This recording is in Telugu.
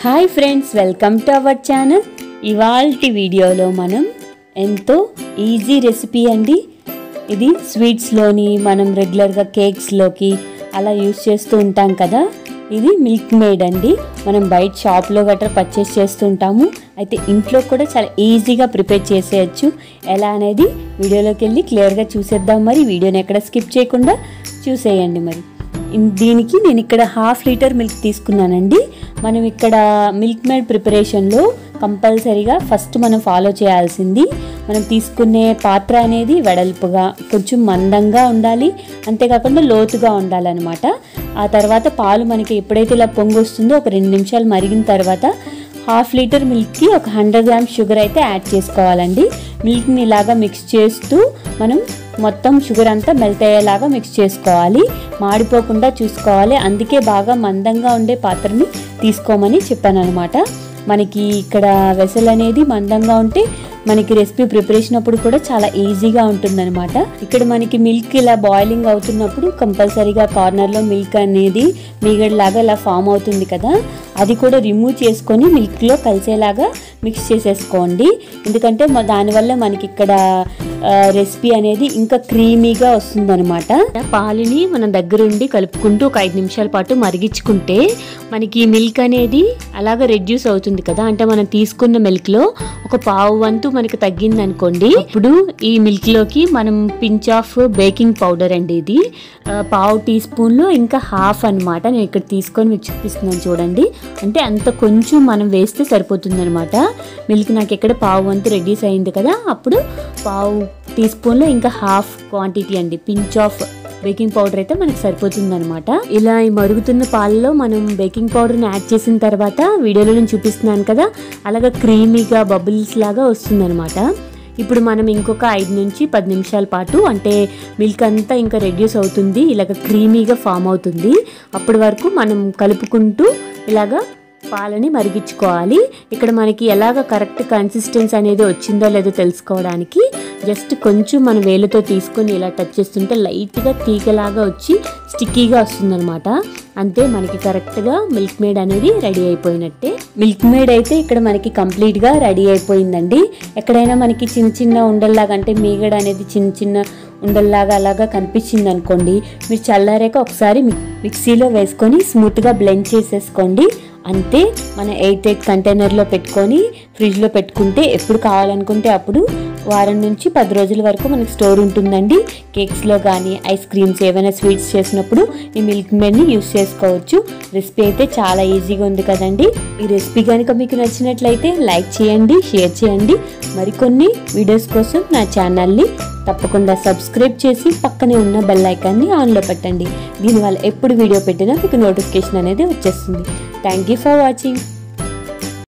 hi friends welcome to our channel ఇవాల్టి వీడియోలో మనం ఎంతో ఈజీ రెసిపీ అండి ఇది స్వీట్స్లోని మనం రెగ్యులర్గా కేక్స్లోకి అలా యూస్ చేస్తూ ఉంటాం కదా ఇది మిల్క్ మేడ్ అండి మనం బయట షాప్లో గట్రా పర్చేస్ చేస్తుంటాము అయితే ఇంట్లో కూడా చాలా ఈజీగా ప్రిపేర్ చేసేయచ్చు ఎలా అనేది వీడియోలోకి వెళ్ళి క్లియర్గా చూసేద్దాం మరి వీడియోని ఎక్కడ స్కిప్ చేయకుండా చూసేయండి మరి ఇన్- దీనికి నేను ఇక్కడ హాఫ్ లీటర్ మిల్క్ తీసుకున్నానండి మనం ఇక్కడ మిల్క్ మేడ్ ప్రిపరేషన్లో కంపల్సరీగా ఫస్ట్ మనం ఫాలో చేయాల్సింది మనం తీసుకునే పాత్ర అనేది వెడల్పుగా కొంచెం మందంగా ఉండాలి అంతేకాకుండా లోతుగా ఉండాలన్నమాట ఆ తర్వాత పాలు మనకి ఎప్పుడైతే ఇలా పొంగు వస్తుందో ఒక రెండు నిమిషాలు మరిగిన తర్వాత హాఫ్ లీటర్ మిల్క్కి ఒక హండ్రెడ్ గ్రామ్స్ షుగర్ అయితే యాడ్ చేసుకోవాలండి మిల్క్ని ఇలాగా మిక్స్ చేస్తూ మనం మొత్తం షుగర్ అంతా మెల్ట్ అయ్యేలాగా మిక్స్ చేసుకోవాలి మాడిపోకుండా చూసుకోవాలి అందుకే బాగా మందంగా ఉండే పాత్రని తీసుకోమని చెప్పాను అనమాట మనకి ఇక్కడ వెసల్ అనేది మందంగా ఉంటే మనకి రెసిపీ ప్రిపరేషన్ అప్పుడు కూడా చాలా ఈజీగా ఉంటుందన్నమాట ఇక్కడ మనకి మిల్క్ ఇలా బాయిలింగ్ అవుతున్నప్పుడు కంపల్సరీగా కార్నర్లో మిల్క్ అనేది మీగడలాగా ఇలా ఫామ్ అవుతుంది కదా అది కూడా రిమూవ్ చేసుకొని మిల్క్లో కలిసేలాగా మిక్స్ చేసేసుకోండి ఎందుకంటే మ- దానివల్ల మనకి ఇక్కడ రెసిపీ అనేది ఇంకా క్రీమీగా వస్తుందన్నమాట పాలని మనం దగ్గరుండి కలుపుకుంటూ ఒక ఐదు నిమిషాల పాటు మరిగించుకుంటే మనకి ఈ మిల్క్ అనేది అలాగ రెడ్యూస్ అవుతుంది కదా అంటే మనం తీసుకున్న మిల్క్ లో ఒక పావు వంతు మనకి తగ్గింది అనుకోండి ఇప్పుడు ఈ మిల్క్ లోకి మనం పించ్ ఆఫ్ బేకింగ్ పౌడర్ అండి ఇది ఆ, పావు టీ స్పూన్ లో ఇంకా హాఫ్ అన్నమాట నేను ఇక్కడ తీసుకొని మీకు చూపిస్తున్నాను చూడండి అంటే అంత కొంచెం మనం వేస్తే సరిపోతుంది అనమాట మిల్క్ నాకు ఇక్కడ పావు వంతు రెడ్యూస్ అయింది కదా అప్పుడు పావు టీ స్పూన్లో ఇంకా హాఫ్ క్వాంటిటీ అండి పించ్ ఆఫ్ బేకింగ్ పౌడర్ అయితే మనకి సరిపోతుంది అనమాట ఇలా ఈ మరుగుతున్న పాలలో మనం బేకింగ్ పౌడర్ని యాడ్ చేసిన తర్వాత వీడియోలో నేను చూపిస్తున్నాను కదా అలాగా క్రీమీగా బబుల్స్ లాగా వస్తుంది ఇప్పుడు మనం ఇంకొక ఐదు నుంచి పది నిమిషాల పాటు అంటే మిల్క్ అంతా ఇంకా రెడ్యూస్ అవుతుంది ఇలాగ క్రీమీగా ఫామ్ అవుతుంది అప్పటి వరకు మనం కలుపుకుంటూ ఇలాగా పాలని మరిగించుకోవాలి ఇక్కడ మనకి ఎలాగ కరెక్ట్ కన్సిస్టెన్సీ అనేది వచ్చిందో లేదో తెలుసుకోవడానికి జస్ట్ కొంచెం మన వేలుతో తీసుకొని ఇలా టచ్ చేస్తుంటే లైట్గా తీగలాగా వచ్చి స్టిక్కీగా వస్తుందన్నమాట అంతే మనకి కరెక్ట్గా మిల్క్ మేడ్ అనేది రెడీ అయిపోయినట్టే మిల్క్ మేడ్ అయితే ఇక్కడ మనకి కంప్లీట్గా రెడీ అయిపోయిందండి ఎక్కడైనా మనకి చిన్న చిన్న ఉండల్లాగా అంటే మీగడ అనేది చిన్న చిన్న ఉండల్లాగా అలాగా కనిపించింది అనుకోండి మీరు చల్లారాక ఒకసారి మిక్- మిక్సీలో వేసుకొని స్మూత్గా బ్లెండ్ చేసేసుకోండి అంతే మన ఎయిట్ ఎయిట్ కంటైనర్లో పెట్టుకొని ఫ్రిడ్జ్లో పెట్టుకుంటే ఎప్పుడు కావాలనుకుంటే అప్పుడు వారం నుంచి పది రోజుల వరకు మనకి స్టోర్ ఉంటుందండి కేక్స్లో కానీ ఐస్ క్రీమ్స్ ఏమైనా స్వీట్స్ చేసినప్పుడు ఈ మిల్క్ మేడ్ని యూస్ చేసుకోవచ్చు రెసిపీ అయితే చాలా ఈజీగా ఉంది కదండి ఈ రెసిపీ కనుక మీకు నచ్చినట్లయితే లైక్ చేయండి షేర్ చేయండి మరికొన్ని వీడియోస్ కోసం నా ఛానల్ని తప్పకుండా సబ్స్క్రైబ్ చేసి పక్కనే ఉన్న బెల్ ఐకాన్ని ఆన్లో పెట్టండి దీనివల్ల ఎప్పుడు వీడియో పెట్టినా మీకు నోటిఫికేషన్ అనేది వచ్చేస్తుంది థ్యాంక్ యూ ఫర్ వాచింగ్